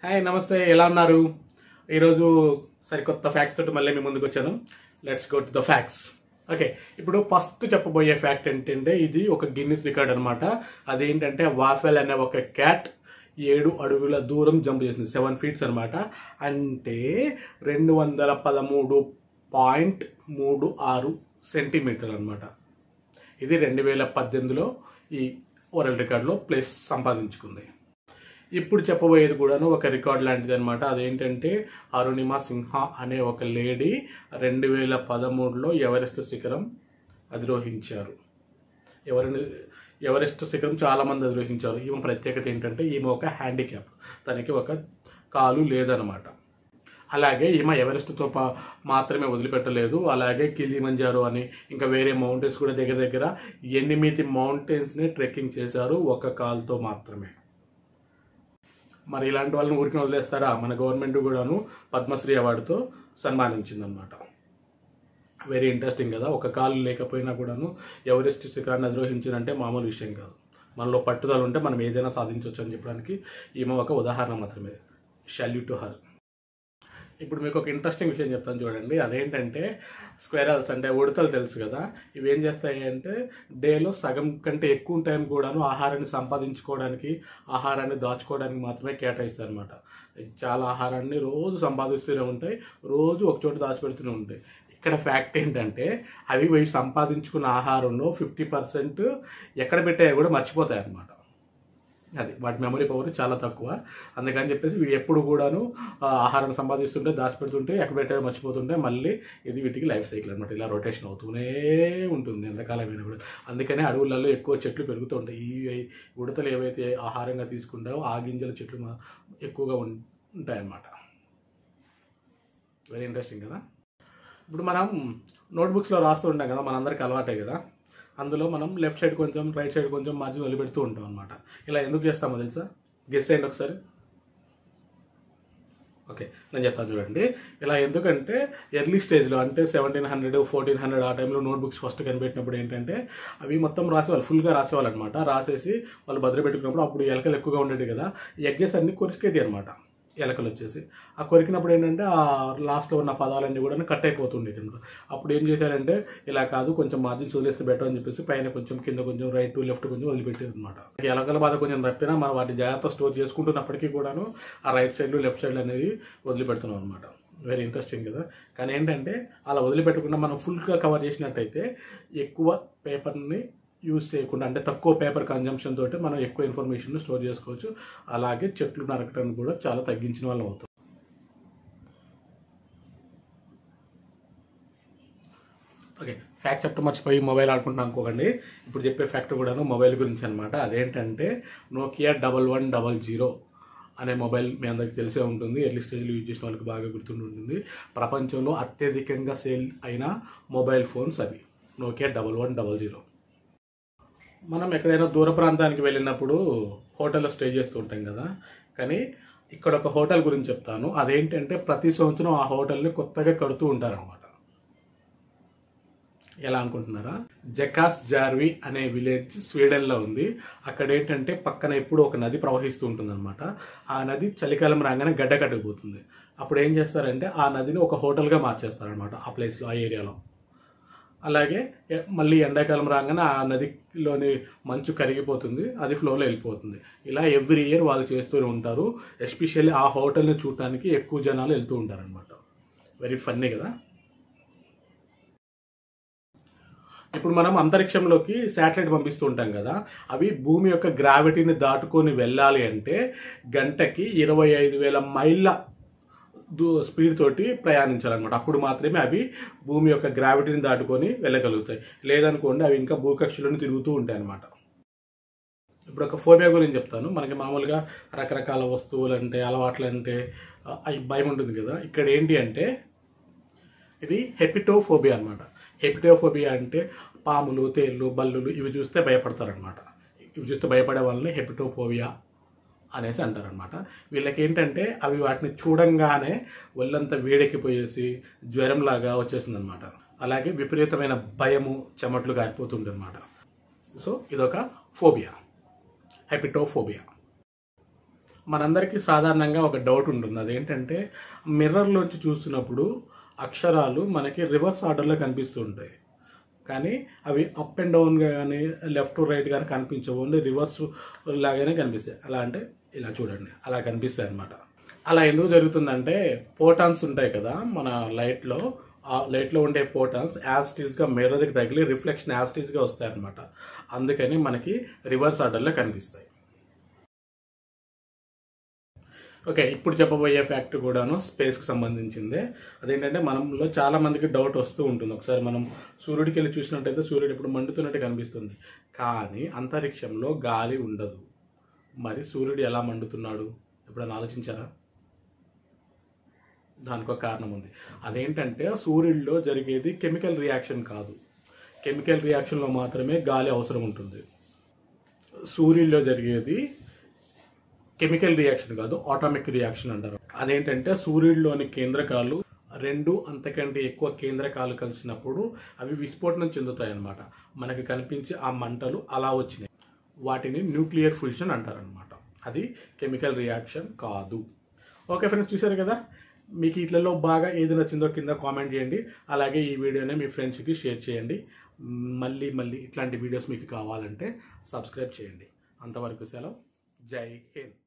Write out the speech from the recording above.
hi నమస్తే ఎలా ఉన్నారు ఈరోజు సరికొత్త ఫ్యాక్ట్స్ తోటి మళ్ళీ మీ ముందుకు వచ్చాను let's go to the facts okay ఇప్పుడు ఫస్ట్ చెప్పబోయే ఫ్యాక్ట్ ఏంటంటే ఇది ఒక గిన్నిస్ రికార్డ్ అనమాట అదేంటంటే వాఫెల్ అనే ఒక క్యాట్ ఏడు అడుగుల దూరం జంప్ చేసింది సెవెన్ ఫీట్స్ అనమాట అంటే రెండు వందల పదమూడు పాయింట్ మూడు ఆరు సెంటీమీటర్ అనమాట ఇది రెండు వేల పద్దెనిమిదిలో ఈ వరల్డ్ రికార్డులో ప్లేస్ సంపాదించుకుంది ఇప్పుడు చెప్పబోయేది కూడాను ఒక రికార్డ్ లాంటిది అనమాట అదేంటంటే అరుణిమ సింహ అనే ఒక లేడీ రెండు వేల పదమూడులో ఎవరెస్ట్ శిఖరం అధిరోహించారు ఎవరిని ఎవరెస్ట్ శిఖరం చాలా మంది అధిరోహించారు ఈమె ప్రత్యేకత ఏంటంటే ఈమె ఒక హ్యాండిక్యాప్ తనకి ఒక కాలు లేదనమాట అలాగే ఈమె ఎవరెస్ట్తో పా మాత్రమే వదిలిపెట్టలేదు అలాగే కిలిమంజారో అని ఇంకా వేరే మౌంటైన్స్ కూడా దగ్గర దగ్గర ఎనిమిది మౌంటైన్స్ని ట్రెక్కింగ్ చేశారు ఒక కాలుతో మాత్రమే మరి ఇలాంటి వాళ్ళని ఊరికి వదిలేస్తారా మన గవర్నమెంట్ కూడాను పద్మశ్రీ అవార్డుతో సన్మానించిందనమాట వెరీ ఇంట్రెస్టింగ్ కదా ఒక కాలు లేకపోయినా కూడాను ఎవరెస్ట్ శిఖరాన్ని అధిరోహించినంటే మామూలు విషయం కాదు మనలో పట్టుదల ఉంటే మనం ఏదైనా సాధించవచ్చు అని చెప్పడానికి ఈమె ఒక ఉదాహరణ మాత్రమే షాల్యూట్ టు హర్ ఇప్పుడు మీకు ఒక ఇంట్రెస్టింగ్ విషయం చెప్తాను చూడండి అదేంటంటే స్క్వేరల్స్ అంటే ఉడతలు తెలుసు కదా ఇవి ఏం చేస్తాయి అంటే డేలో సగం కంటే ఎక్కువ టైం కూడాను ఆహారాన్ని సంపాదించుకోవడానికి ఆహారాన్ని దాచుకోవడానికి మాత్రమే కేటాయిస్తాయి అనమాట చాలా ఆహారాన్ని రోజు సంపాదిస్తూనే ఉంటాయి రోజు ఒక చోట దాచిపెడుతూనే ఉంటాయి ఇక్కడ ఫ్యాక్ట్ ఏంటంటే అవి ఇవి సంపాదించుకున్న ఆహారంలో ఫిఫ్టీ పర్సెంట్ ఎక్కడ పెట్టాయో కూడా మర్చిపోతాయి అనమాట అది వాటి మెమరీ పవర్ చాలా తక్కువ అందుకని చెప్పేసి ఇవి ఎప్పుడు కూడాను ఆ, ఆహారాన్ని సంపాదిస్తుంటే దాచిపెడుతుంటే ఎక్కడ పెట్టారో మర్చిపోతుంటే మళ్ళీ ఇది వీటికి లైఫ్ సైకిల్ అనమాట ఇలా రొటేషన్ అవుతూనే ఉంటుంది ఎంతకాలమైనా కూడా అందుకనే అడవులలో ఎక్కువ చెట్లు పెరుగుతూ ఉంటాయి ఈ ఉడతలు ఏవైతే ఆహారంగా తీసుకుంటారో ఆ గింజల చెట్లు మా- ఎక్కువగా ఉం- ఉంటాయన్నమాట వెరీ ఇంట్రెస్టింగ్ కదా ఇప్పుడు మనం నోట్బుక్స్లో రాస్తూ ఉంటాం కదా మనందరికి అలవాటే కదా అందులో మనం లెఫ్ట్ సైడ్ కొంచెం రైట్ సైడ్ కొంచెం మార్జిన్ వదిలిపెడుతూ ఉంటాం అనమాట ఇలా ఎందుకు చేస్తామో తెలుసా గెస్ చేయండి ఒకసారి ఓకే నేను చెప్తాను చూడండి ఇలా ఎందుకంటే ఎర్లీ స్టేజ్లో అంటే సెవెంటీన్ హండ్రెడ్ ఫోర్టీన్ హండ్రెడ్ ఆ టైంలో నోట్బుక్స్ ఫస్ట్ కనిపెట్టినప్పుడు ఏంటంటే అవి మొత్తం రాసేవాళ్ళు ఫుల్గా రాసేవాళ్ళు అనమాట రాసేసి వాళ్ళు భద్ర పెట్టుకున్నప్పుడు అప్పుడు ఎలకలు ఎక్కువగా ఉండేవి కదా ఎగ్జెస్ అన్ని కొరికేటి అనమాట ఎలకలు వచ్చేసి ఆ కొరికినప్పుడు ఏంటంటే ఆ లాస్ట్లో ఉన్న పదాలన్నీ కూడా కట్ అయిపోతుండేది అనమాట అప్పుడు ఏం చేశారంటే ఇలా కాదు కొంచెం మార్జిన్స్ వదిలేస్తే బెటర్ అని చెప్పేసి పైన కొంచెం కింద కొంచెం రైట్ లెఫ్ట్ కొంచెం వదిలిపెట్టేది అనమాట ఎలకల బాధ కొంచెం తప్పినా మనం వాటి జాగ్రత్త స్టోర్ చేసుకుంటున్నప్పటికీ కూడాను ఆ రైట్ సైడ్ లెఫ్ట్ సైడ్ అనేది వదిలిపెడుతున్నాం అనమాట వెరీ ఇంట్రెస్టింగ్ కదా కానీ ఏంటంటే అలా వదిలిపెట్టకుండా మనం ఫుల్గా కవర్ చేసినట్టయితే ఎక్కువ పేపర్ని యూజ్ చేయకుండా అంటే తక్కువ పేపర్ కన్జంప్షన్ తోటి మనం ఎక్కువ ఇన్ఫర్మేషన్ స్టోర్ చేసుకోవచ్చు అలాగే చెట్లు నరకడం కూడా చాలా తగ్గించిన వాళ్ళం అవుతాం ఓకే ఫ్యాక్ట్ చెప్పడం మర్చిపోయి మొబైల్ ఆడుకుంటున్నాం అనుకోకండి ఇప్పుడు చెప్పే ఫ్యాక్ట్ కూడాను మొబైల్ గురించి అనమాట అదేంటంటే Nokia double one double zero అనే మొబైల్ మీ అందరికి తెలిసే ఉంటుంది ఎర్లీ స్టేజ్లో యూజ్ చేసిన వాళ్ళకి బాగా గుర్తుంటుంది ప్రపంచంలో అత్యధికంగా సేల్ అయిన మొబైల్ ఫోన్స్ అవి Nokia double one double zero మనం ఎక్కడైనా దూర ప్రాంతానికి వెళ్ళినప్పుడు హోటల్లో స్టే చేస్తూ ఉంటాం కదా కానీ ఇక్కడ ఒక హోటల్ గురించి చెప్తాను అదేంటంటే ప్రతి సంవత్సరం ఆ హోటల్ని కొత్తగా కడుతూ ఉంటారన్నమాట ఎలా అనుకుంటున్నారా జకాస్ జార్వి అనే విలేజ్ స్వీడన్ లో ఉంది అక్కడ ఏంటంటే పక్కన ఎప్పుడు ఒక నది ప్రవహిస్తూ ఉంటుంది ఆ నది చలికాలం రాగానే గడ్డ కట్టుకుపోతుంది అప్పుడు ఏం చేస్తారంటే ఆ నదిని ఒక హోటల్ గా మార్చేస్తారనమాట ఆ ప్లేస్ లో ఆ ఏరియాలో అలాగే ఎ- మళ్ళీ ఎండాకాలం రాగానే ఆ నదిలోని మంచు కరిగిపోతుంది అది ఫ్లోలో వెళ్ళిపోతుంది ఇలా ఎవ్రీ ఇయర్ వాళ్ళు చేస్తూనే ఉంటారు ఎస్పెషల్లీ ఆ హోటల్ని చూడటానికి ఎక్కువ జనాలు వెళ్తూ ఉంటారు అనమాట వెరీ ఫన్నీ కదా ఇప్పుడు మనం అంతరిక్షంలోకి శాటిలైట్ పంపిస్తూ ఉంటాం కదా అవి భూమి యొక్క గ్రావిటీని దాటుకొని వెళ్ళాలి అంటే గంటకి ఇరవై ఐదు వేల మైళ్ళ దూ స్పీడ్ తోటి ప్రయాణించాలన్నమాట అప్పుడు మాత్రమే అవి భూమి యొక్క గ్రావిటీని దాటుకొని వెళ్ళగలుగుతాయి లేదనుకోండి అవి ఇంకా భూకక్షలోనే తిరుగుతూ ఉంటాయి అన్నమాట ఇప్పుడు ఒక ఫోబియా గురించి చెప్తాను మనకి మామూలుగా రకరకాల వస్తువులు అంటే అలవాట్లు అంటే ఆ, అవి భయం ఉంటుంది కదా ఇక్కడ ఏంటి అంటే ఇది హెపిటోఫోబియా అన్నమాట హెపిటోఫోబియా అంటే పాములు తేళ్ళు బల్లులు ఇవి చూస్తే భయపడతారనమాట ఇవి చూస్తే భయపడే వాళ్ళని హెపిటోఫోబియా అనేసి అంటారనమాట వీళ్ళకి ఏంటంటే అవి వాటిని చూడంగానే ఒళ్ళంతా వేడెక్కిపోయేసి జ్వరంలాగా వచ్చేస్తుంది అనమాట అలాగే విపరీతమైన భయము చెమట్లు కారిపోతుంది అనమాట సో ఇదొక ఫోబియా హెపిటోఫోబియా మనందరికీ సాధారణంగా ఒక డౌట్ ఉంటుంది అదేంటంటే మిర్రర్లోంచి చూస్తున్నప్పుడు అక్షరాలు మనకి రివర్స్ ఆర్డర్లో కనిపిస్తూ ఉంటాయి కానీ అవి అప్ అండ్ డౌన్ కానీ లెఫ్ట్ రైట్ కానీ కనిపించవు ఓన్లీ రివర్స్ లాగానే కనిపిస్తాయి అలా అంటే ఇలా చూడండి అలా కనిపిస్తాయి అనమాట అలా ఎందుకు జరుగుతుందంటే పోటాన్స్ ఉంటాయి కదా మన లైట్లో ఆ లైట్లో ఉండే పోటాన్స్ యాస్టీస్గా మిర్రర్కి తగిలి రిఫ్లెక్షన్ యాస్టీస్గా వస్తాయి అనమాట అందుకని మనకి రివర్స్ ఆర్డర్లో కనిపిస్తాయి ఓకే ఇప్పుడు చెప్పబోయే ఫ్యాక్ట్ కూడాను స్పేస్కి సంబంధించిందే అదేంటంటే మనంలో చాలా మందికి డౌట్ వస్తూ ఉంటుంది ఒకసారి మనం సూర్యుడికి వెళ్ళి చూసినట్టయితే సూర్యుడు ఇప్పుడు మండుతున్నట్టు కనిపిస్తుంది కానీ అంతరిక్షంలో గాలి ఉండదు మరి సూర్యుడు ఎలా మండుతున్నాడు ఎప్పుడైనా ఆలోచించారా దానికి ఒక కారణం ఉంది అదేంటంటే సూర్యుడిలో జరిగేది కెమికల్ రియాక్షన్ కాదు కెమికల్ రియాక్షన్లో మాత్రమే గాలి అవసరం ఉంటుంది సూర్యుడిలో జరిగేది కెమికల్ రియాక్షన్ కాదు ఆటోమిక్ రియాక్షన్ అంటారు అదేంటంటే సూర్యుడిలోని కేంద్రకాలు రెండు అంతకంటే ఎక్కువ కేంద్రకాలు కలిసినప్పుడు అవి విస్ఫోటనం చెందుతాయి అన్నమాట మనకి కనిపించే ఆ మంటలు అలా వచ్చినాయి వాటిని న్యూక్లియర్ ఫ్యూజన్ అంటారనమాట అది కెమికల్ రియాక్షన్ కాదు ఓకే ఫ్రెండ్స్ చూశారు కదా మీకు ఇట్లలో బాగా ఏది నచ్చిందో కింద కామెంట్ చేయండి అలాగే ఈ వీడియోని మీ ఫ్రెండ్స్కి షేర్ చేయండి మళ్ళీ మళ్ళీ ఇట్లాంటి వీడియోస్ మీకు కావాలంటే సబ్స్క్రైబ్ చేయండి అంతవరకు సెలవు జై హింద్